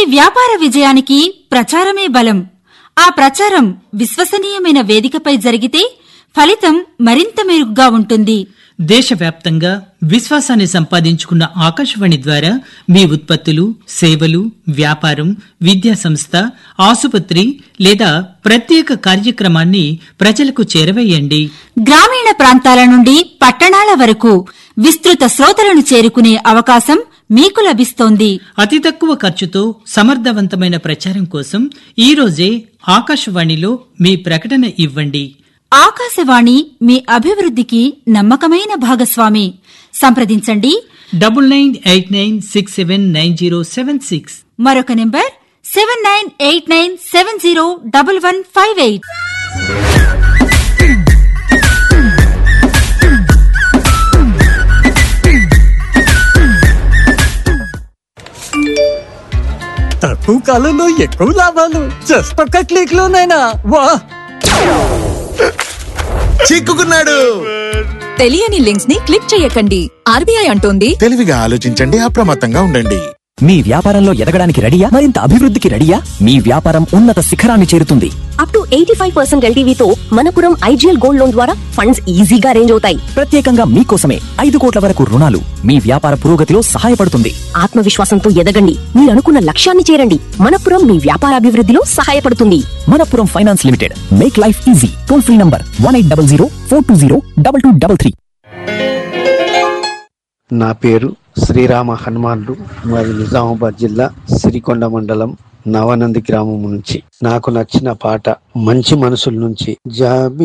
వ్యాపార విజయానికి ప్రచారమే బలం ఆ ప్రచారం విశ్వసనీయమైన వేదికపై జరిగితే ఫలితం మరింత మెరుగ్గా ఉంటుంది దేశవ్యాప్తంగా విశ్వాసాన్ని సంపాదించుకున్న ఆకాశవాణి ద్వారా మీ ఉత్పత్తులు సేవలు వ్యాపారం విద్యా సంస్థ ఆసుపత్రి లేదా ప్రత్యేక కార్యక్రమాన్ని ప్రజలకు చేరవేయండి గ్రామీణ ప్రాంతాల నుండి పట్టణాల వరకు విస్తృత శ్రోతలను చేరుకునే అవకాశం మీకు లభిస్తోంది అతి తక్కువ ఖర్చుతో సమర్థవంతమైన ప్రచారం కోసం ఈ రోజే ఆకాశవాణిలో మీ ప్రకటన ఇవ్వండి ఆకాశవాణి మీ అభివృద్ధికి నమ్మకమైన భాగస్వామి సంప్రదించండి double nine eight nine six seven nine zero seven six మరొక number seven nine eight nine seven zero double one five eight తక్కువ కాలంలో ఎక్కువ లాభాలు జస్ట్ ఒక్క క్లిక్ లోనైనా వా చిక్కుకున్నాడు తెలియని లింక్స్ ని క్లిక్ చేయకండి ఆర్బీఐ అంటోంది తెలివిగా ఆలోచించండి అప్రమత్తంగా ఉండండి మీ వ్యాపారంలో ఎదగడానికి రెడీయా మరింత అభివృద్ధికి రెడీయా మీ వ్యాపారం ఉన్నత శిఖరాన్ని చేరుతుంది up to eighty five percent ఎల్టీవీతో మనపురం ఐజీఎల్ గోల్డ్ లోన్ ద్వారా ఫండ్స్ ఈజీగా అరేంజ్ అవుతాయి ప్రత్యేకంగా మీకోసమే ఐదు కోట్ల వరకు రుణాలు మీ వ్యాపార పురోగతిలో సహాయపడుతుంది ఆత్మవిశ్వాసంతో ఎదగండి మీరు అనుకున్న లక్ష్యాన్ని చేరండి మనపురం మీ వ్యాపార అభివృద్ధిలో సహాయపడుతుంది Manappuram finance limited make life easy toll free number one eight double zero four two zero double two double three నా పేరు శ్రీరామ హనుమాన్లు మాది నిజామాబాద్ జిల్లా సిరికొండ మండలం నవనంది గ్రామం నుంచి నాకు నచ్చిన పాట మంచి మనసుల నుంచి జాబి